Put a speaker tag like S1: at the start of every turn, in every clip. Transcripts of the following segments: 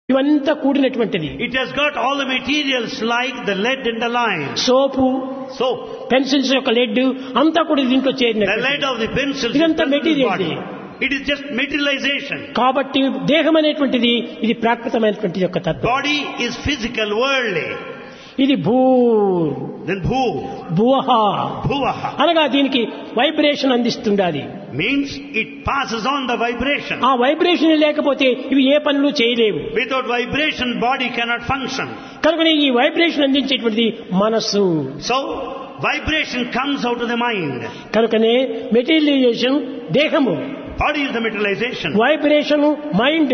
S1: ఇవంతా కూడినటువంటిది
S2: It has got all the materials like the lead and the lime,
S1: soap
S2: soap,
S1: pencils యొక్క lead అంతా కూడా దీంట్లో
S2: the
S1: చేరిన
S2: lead of the pencils. is
S1: ఇదంతా
S2: present in the
S1: material
S2: body.
S1: ఇది.
S2: It is just materialization.
S1: కాబట్టి దేహం అనేటువంటిది ఇది ప్రాకృతమైనటువంటి యొక్క తత్వం
S2: Body is physical, worldly.
S1: ఇది భూ
S2: Then bhu,
S1: భువహ
S2: bhuvaha,
S1: అనగా దీనికి వైబ్రేషన్ అందిస్తుండాలి
S2: means it passes on the vibration.
S1: ఆ వైబ్రేషన్ లేకపోతే ఇవి ఏ పనులు చేయలేవు
S2: Without vibration, body cannot function.
S1: కనుక ఈ వైబ్రేషన్ అందించేటువంటిది మనస్సు
S2: So, vibration comes out of the mind.
S1: కనుకనే మెటీరియలైజేషన్ దేహము
S2: Body is the materialization.
S1: Vibration mind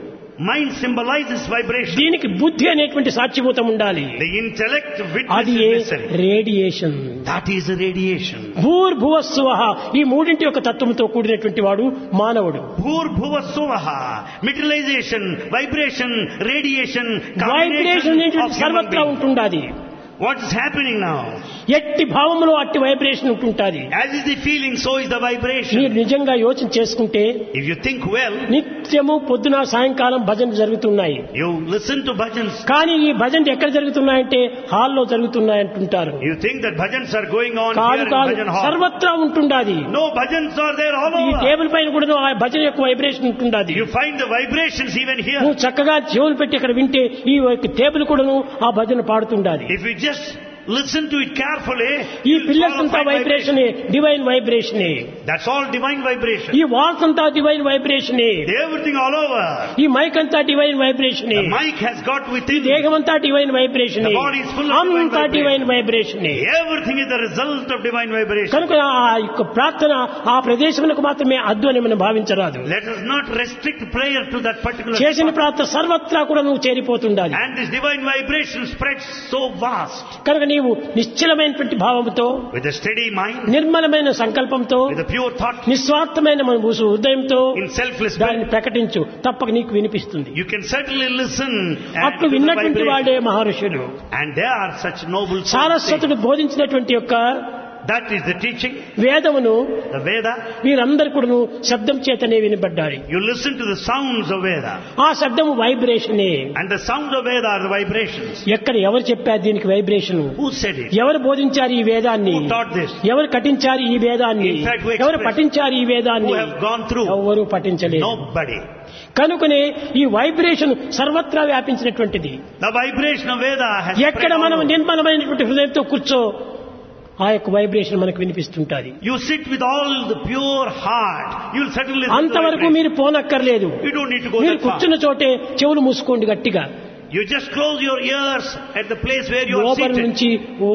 S2: Mind symbolizes vibration.
S1: దీనికి బుద్ధి అనేటువంటి సాక్షిభూతం ఉండాలి
S2: The intellect
S1: అది
S2: witness
S1: ఏ
S2: is necessary.
S1: Radiation
S2: That is a radiation.
S1: భూర్భువస్సువ ఈ మూడింటి యొక్క తత్వంతో కూడినటువంటి వాడు మానవుడు
S2: Bhurbhuva Suvaha, materialization, vibration, radiation,
S1: vibration
S2: combination
S1: అనేటువంటి
S2: of human
S1: సర్వత్రా
S2: being.
S1: ఉంటుండాది
S2: What is happening now?
S1: ఎట్టి భావములో అట్టి వైబ్రేషన్ ఉంటుంటాది
S2: As is the feeling, so is the
S1: మీరు
S2: vibration.
S1: నిజంగా యోచన చేసుకుంటే
S2: If you think well,
S1: నిత్యము పొద్దున సాయంకాలం భజన జరుగుతున్నాయి
S2: you listen to bhajans.
S1: కానీ ఈ భజన ఎక్కడ జరుగుతున్నాయంటే హాల్లో జరుగుతున్నాయంటుంటారు
S2: You think that bhajans are going on
S1: కాదు
S2: here in
S1: కాదు
S2: bhajan hall.
S1: సర్వత్రా ఉంటుండాది
S2: No, bhajans are there all
S1: ఈ
S2: over.
S1: టేబుల్ పైన కూడా ఆ భజన యొక్క వైబ్రేషన్ ఉంటుండాది
S2: You find the vibrations even here.
S1: నువ్వు చక్కగా చెవులు పెట్టి ఇక్కడ వింటే ఈ యొక్క టేబుల్ కూడాను ఆ భజన పాడుతుండాది
S2: If you just listen to it carefully,
S1: ఈ
S2: you'll
S1: పిల్లర్స్
S2: follow
S1: అంతా
S2: five
S1: vibration divine vibration
S2: That's all divine vibration.
S1: ఈ వాల్స్ అంతా divine vibration
S2: Everything all over.
S1: ఈ మైక్ అంతా divine vibration
S2: The mic has got
S1: ఈ
S2: within
S1: దేహం అంతా divine vibration
S2: The body is full of divine
S1: అంతా
S2: vibration.
S1: Divine vibration
S2: Everything is the result of divine vibration.
S1: కనుక ఆ యొక్క ప్రార్థన ఆ ప్రదేశములకు మాత్రమే అద్దు అని మనం భావించరాదు
S2: Let us not restrict prayer to that particular
S1: చేసిన
S2: spot.
S1: ప్రార్థన సర్వత్రా కూడా నువ్వు చేరిపోతుండాలి
S2: And this divine vibration spreads so vast.
S1: కనుక నీవు నిశ్చలమైనటువంటి భావంతో
S2: With a steady mind,
S1: నిర్మలమైన సంకల్పంతో
S2: with a pure thought,
S1: నిస్వార్థమైన మన హృదయంతో
S2: in selfless
S1: దాన్ని
S2: spirit,
S1: ప్రకటించు తప్పక నీకు వినిపిస్తుంది
S2: you can certainly listen and
S1: అట్లు
S2: to the
S1: విన్నటువంటి
S2: vibration.
S1: వాడే మహర్షులు
S2: And there are such noble souls.
S1: సారస్వతుడు బోధించినటువంటి యొక్క
S2: That is the teaching,
S1: వేదమును
S2: the Veda.
S1: వీరందరు కూడా శబ్దం చేతనే వినబడ్డారు
S2: You listen to the sounds of Veda.
S1: ఆ శబ్దము వైబ్రేషనే
S2: And the sounds of Veda are the vibrations.
S1: ఎక్కడ ఎవరు చెప్పారు దీనికి వైబ్రేషన్
S2: Who said it?
S1: ఎవరు బోధించారు ఈ వేదాన్ని
S2: Who taught this?
S1: ఎవరు కటించారు ఈ వేదాన్ని
S2: In fact, who
S1: ఎవరు
S2: expressed-
S1: పఠించారు ఈ వేదాన్ని
S2: Who have gone through?
S1: ఎవరు పఠించలేదు
S2: Nobody.
S1: కనుకనే ఈ వైబ్రేషన్ సర్వత్రా వ్యాపించినటువంటిది
S2: The vibration of Veda has
S1: ఎక్కడ
S2: spread all
S1: మనం
S2: over.
S1: నిర్మలమైనటువంటి హృదయంతో కూర్చో ఆ యొక్క వైబ్రేషన్ మనకు వినిపిస్తుంటాది
S2: You sit with all the pure heart. You'll certainly listen to the
S1: అంతవరకు
S2: vibration.
S1: మీరు పోనక్కర్లేదు
S2: You don't need to go
S1: మీరు
S2: that far.
S1: కూర్చున్న చోటే చెవులు మూసుకోండి గట్టిగా
S2: You just close your ears at the place where you are
S1: లోపల
S2: seated.
S1: నుంచి ఓ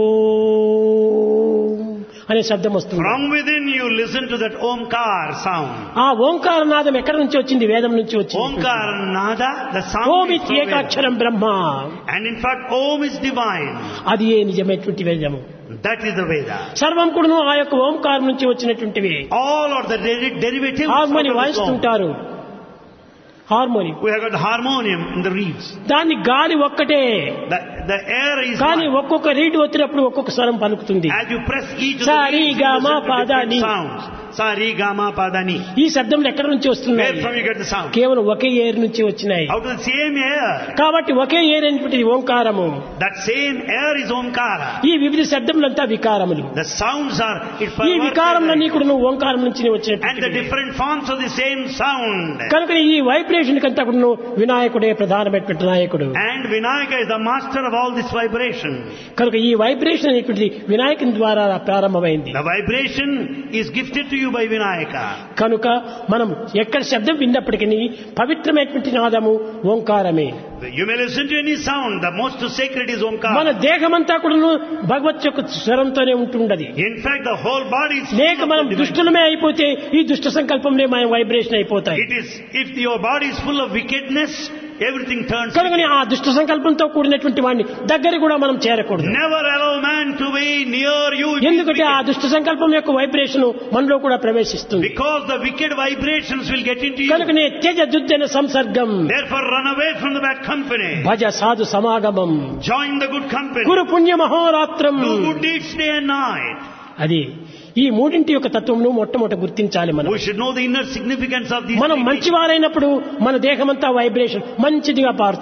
S1: అనే శబ్దం వస్తుంది
S2: From within you listen to that Omkar sound.
S1: ఆ ఓంకార నాదం ఎక్కడి నుంచి వచ్చింది వేదం నుంచి వచ్చింది
S2: Omkar Nada, the sound
S1: Om
S2: is
S1: ఇతి
S2: from Veda.
S1: ఏకాక్షరం Brahma
S2: And in fact, Om is divine.
S1: అది ఏ నిజమైనటువంటి వేదము
S2: That is the Veda.
S1: సర్వం కూడాను ఆ యొక్క ఓంకారం నుంచి వచ్చినటువంటివి
S2: All are the deri- derivatives of
S1: harmony
S2: the Om.
S1: వాయిస్తుంటారు harmony
S2: We have got harmonium in the reeds.
S1: దాన్ని గాలి ఒక్కటే
S2: The, the air is
S1: కానీ
S2: one.
S1: ఒక్కొక్క రీడ్ వచ్చినప్పుడు ఒక్కొక్క స్వరం పలుకుతుంది
S2: As you press each of
S1: Sa,
S2: the
S1: ri,
S2: reeds,
S1: ga,
S2: you
S1: ma,
S2: listen to
S1: pa, da,
S2: different
S1: ni.
S2: sounds. Sa, ri, ga, ma, pa, da, ni.
S1: ఈ శబ్దములు ఎక్కడి నుంచి
S2: Where
S1: వస్తున్నాయి
S2: from you get the sound?
S1: కేవలం ఒకే ఏర్ నుంచి వచ్చినాయి
S2: Out of the same air.
S1: కాబట్టి ఒకే ఏర్ అనేటువంటిది ఓంకారము
S2: That same air is Omkara.
S1: ఈ వివిధ శబ్దములంతా వికారములు
S2: The sounds are it
S1: ఈ
S2: perverted
S1: వికారములన్నీ
S2: like-
S1: కూడా నువ్వు ఓంకారం నుంచి
S2: and the
S1: వచ్చినటువంటి
S2: different forms of the same sound.
S1: కనుక ఈ వైబ్రేషన్ కంతా కూడా వినాయకుడే ప్రధానమైనటువంటి నాయకుడు
S2: And Vinayaka is the master of all this vibration.
S1: కనుక ఈ వైబ్రేషన్ అనేటువంటిది వినాయకుని ద్వారా ప్రారంభమైంది
S2: The vibration is gifted to you by Vinayaka.
S1: కనుక మనం ఎక్కడ శబ్దం విన్నప్పటికీ పవిత్రమైనటువంటి నాదము ఓంకారమే
S2: You may listen to any sound. The most sacred is
S1: మన
S2: Omkara.
S1: దేహమంతా కూడా భగవత్ యొక్క స్వరంతోనే ఉంటున్నది
S2: In fact, the whole body is full
S1: లేక
S2: of
S1: మనం
S2: the divine.
S1: దుష్టులమే అయిపోతే ఈ దుష్ట సంకల్పంలో మనం వైబ్రేషన్ అయిపోతాయి
S2: It is, if your body is full of wickedness, everything turns
S1: కనుకని ఆ దుష్ట సంకల్పంతో కూడినటువంటి వాడిని దగ్గర కూడా మనం చేరకూడదు
S2: Never allow man to be near you if he is
S1: ఎందుకంటే ఆ
S2: wicked.
S1: దుష్ట సంకల్పం యొక్క వైబ్రేషన్ మనలో కూడా ప్రవేశిస్తుంది
S2: because the wicked vibrations will get into you.
S1: కనుకనే త్యజ దుర్జన సంసర్గం
S2: Therefore, run away from the bad company.
S1: భజ సాధు సమాగమం
S2: Join the good company.
S1: గురు పుణ్య మహోరాత్రం
S2: Do good deeds day and night.
S1: అది ఈ మూడింటి యొక్క తత్వంను మొట్టమొదట గుర్తించాలి మనం
S2: We should know the inner significance of these
S1: మనం
S2: three things.
S1: మంచివారైనప్పుడు మన దేహమంతా వైబ్రేషన్ మంచిదిగా పారుతుంది